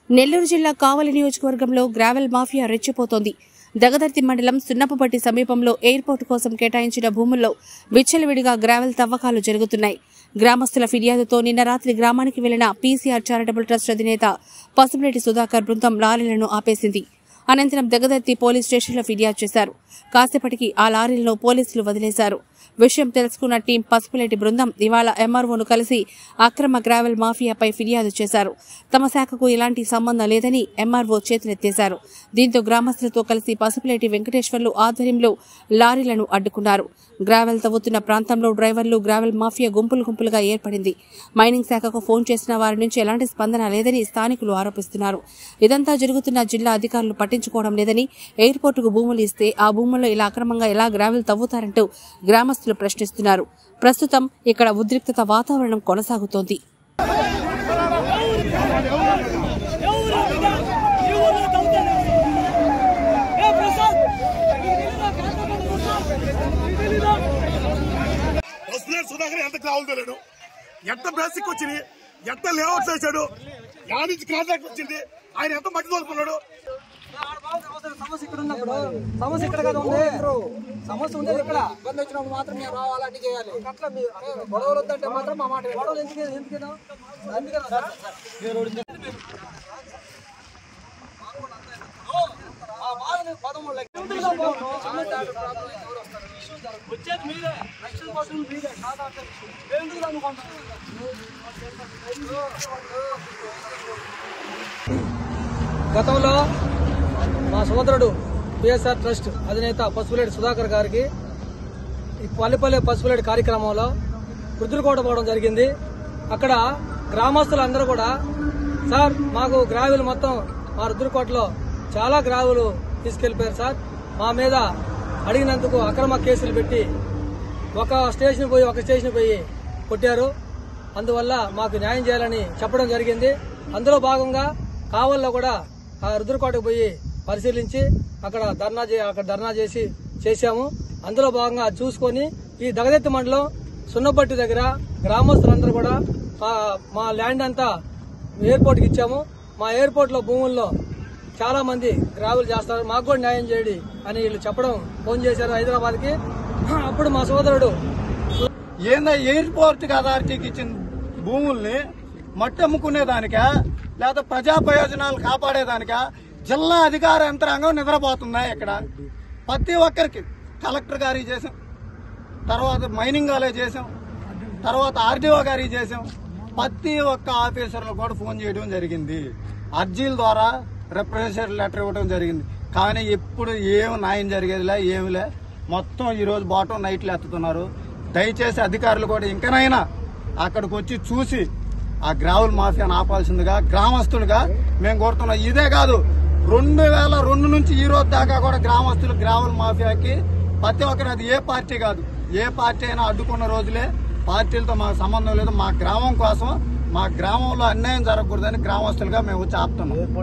నెల్లూరు జిల్లా కావలి నియోజకవర్గంలో gravel mafia రెచ్చిపోతోంది Dagadarthi మండలం సున్నపపట్టి సమీపంలో ఎయిర్పోర్టు కోసం కేటాయించిన భూముల్లో విచ్చలవిడిగా గ్రావెల్ తవ్వకాలు జరుగుతున్నాయి గ్రామస్తుల ఫిర్యాదుతో నిన్న రాత్రి గ్రామానికి వెళ్లిన పీసీఆర్ చారిటబుల్ ట్రస్ట్ అధినేత పసుపులేటి సుధాకర్ బృందం లారీలను ఆపేసింది అనంతరం దగదర్తి పోలీస్ స్టేషన్లో ఫిర్యాదు చేశారు కాసేపటికి ఆ లారీలను పోలీసులు వదిలేశారు విషయం తెలుసుకున్న టీం పసుపులేటి బృందం ఇవాళ ఎంఆర్ఓను కలిసి అక్రమ గ్రావెల్ మాఫియాపై ఫిర్యాదు చేశారు తమ శాఖకు ఎలాంటి సంబంధం లేదని ఎంఆర్ఓ చేతులెత్తేశారు దీంతో గ్రామస్తులతో కలిసి పసుపులేటి వెంకటేశ్వర్లు ఆధ్వర్యంలో లారీలను అడ్డుకున్నారు గ్రావెల్ తవ్వుతున్న ప్రాంతంలో డ్రైవర్లు గ్రావెల్ మాఫియా గుంపులు గుంపులుగా ఏర్పడింది మైనింగ్ శాఖకు ఫోన్ చేసిన వారి నుంచి ఎలాంటి స్పందన లేదని స్థానికులు ఆరోపిస్తున్నారు ఇదంతా జరుగుతున్న జిల్లా అధికారులు పట్టించుకోవడం లేదని ఎయిర్పోర్టుకు భూములు ఇస్తే ఆ భూముల్లో ఇలా అక్రమంగా ఎలా గ్రావెల్ తవ్వుతారంటూ గ్రామస్తులు ప్రశ్నిస్తున్నారు ప్రస్తుతం ఇక్కడ ఉద్రిక్తత వాతావరణం కొనసాగుతోంది వస్తున్నాడు సుధాకర్ ఎంత కావాలి తెలియదు ఎంత బేసిక్ వచ్చింది ఎంత లేఅవుట్ చేశాడు యాడ్ నుంచి కాంట్రాక్ట్ వచ్చింది ఆయన ఎంత మట్టి తోలుకున్నాడు సమస్య ఇక్కడ ఉన్నప్పుడు సమస్య ఇక్కడ కదా ఉంది సమస్య ఉండేది ఇక్కడ ఇబ్బంది వచ్చినప్పుడు మాత్రం మేము రావాలి అన్ని చేయాలి అట్లా మీ గొడవలు వద్దంటే మాత్రం మా మాట గొడవలు ఎందుకు ఎందుకు అందుకని సార్ ఆ బాధని పదమూడు లక్షలు వచ్చేది మీరే లక్షల కోసం మీరే కాదా ఎందుకు అనుకుంటున్నారు గతంలో మా సోదరుడు పిఎస్ఆర్ ట్రస్ట్ అధినేత పసుపులేటి సుధాకర్ గారికి ఈ పల్లెపల్లె పసుపులేటి కార్యక్రమంలో రుద్రకోట పోవడం జరిగింది అక్కడ గ్రామస్తులందరూ కూడా సార్ మాకు గ్రావులు మొత్తం మా రుద్రకోటలో చాలా గ్రావులు తీసుకెళ్లిపోయారు సార్ మా మీద అడిగినందుకు అక్రమ కేసులు పెట్టి ఒక స్టేషన్ పోయి ఒక స్టేషన్ పోయి కొట్టారు అందువల్ల మాకు న్యాయం చేయాలని చెప్పడం జరిగింది అందులో భాగంగా కావల్లో కూడా ఆ రుద్రకోటకు పోయి పరిశీలించి అక్కడ ధర్నా చే అక్కడ ధర్నా చేసి చేశాము అందులో భాగంగా అది చూసుకొని ఈ దగదెత్తి మండలం సున్నపట్టి దగ్గర గ్రామస్తులందరూ కూడా మా- మా ల్యాండ్ అంతా ఎయిర్పోర్ట్కి ఇచ్చాము మా ఎయిర్పోర్ట్ లో భూముల్లో చాలా మంది గ్రావెల్ చేస్తారు మాకు కూడా న్యాయం చేయండి అని వీళ్ళు చెప్పడం ఫోన్ చేశారు హైదరాబాద్ కి అప్పుడు మా సోదరుడు ఏందో ఎయిర్పోర్ట్ అథారిటీకి ఇచ్చిన భూముల్ని మట్టి అమ్ముకునేదానికా లేదా ప్రజా ప్రయోజనాలు కాపాడేదానికా జిల్లా అధికార యంత్రాంగం నిద్రపోతుందా ఇక్కడ ప్రతి ఒక్కరికి కలెక్టర్ గారికి చేసాం తర్వాత మైనింగ్ కాలేజ్ చేసాం తర్వాత ఆర్డీఓ గారికి చేసాం ప్రతి ఒక్క ఆఫీసర్లు కూడా ఫోన్ చేయడం జరిగింది అర్జీల ద్వారా రిప్రజెంటేషన్ లెటర్ ఇవ్వడం జరిగింది కానీ ఎప్పుడు ఏం న్యాయం జరిగేదిలే ఏమిలే మొత్తం ఈ రోజు బాటం నైట్లు ఎత్తుతున్నారు దయచేసి అధికారులు కూడా ఇంకనైనా అక్కడికి వచ్చి చూసి ఆ గ్రావుల్ మాఫియాను ఆపాల్సిందిగా గ్రామస్తులుగా మేము కోరుతున్నాం ఇదే కాదు రెండు వేల రెండు నుంచి ఈ రోజు దాకా కూడా గ్రామస్తులు గ్రావుల్ మాఫియాకి ప్రతి ఒక్కరు అది ఏ పార్టీ కాదు ఏ పార్టీ అయినా అడ్డుకున్న రోజులే పార్టీలతో మాకు సంబంధం లేదు మా గ్రామం కోసం మా గ్రామంలో అన్యాయం జరగకూడదని గ్రామస్తులుగా మేము వచ్చి ఆపుతున్నాం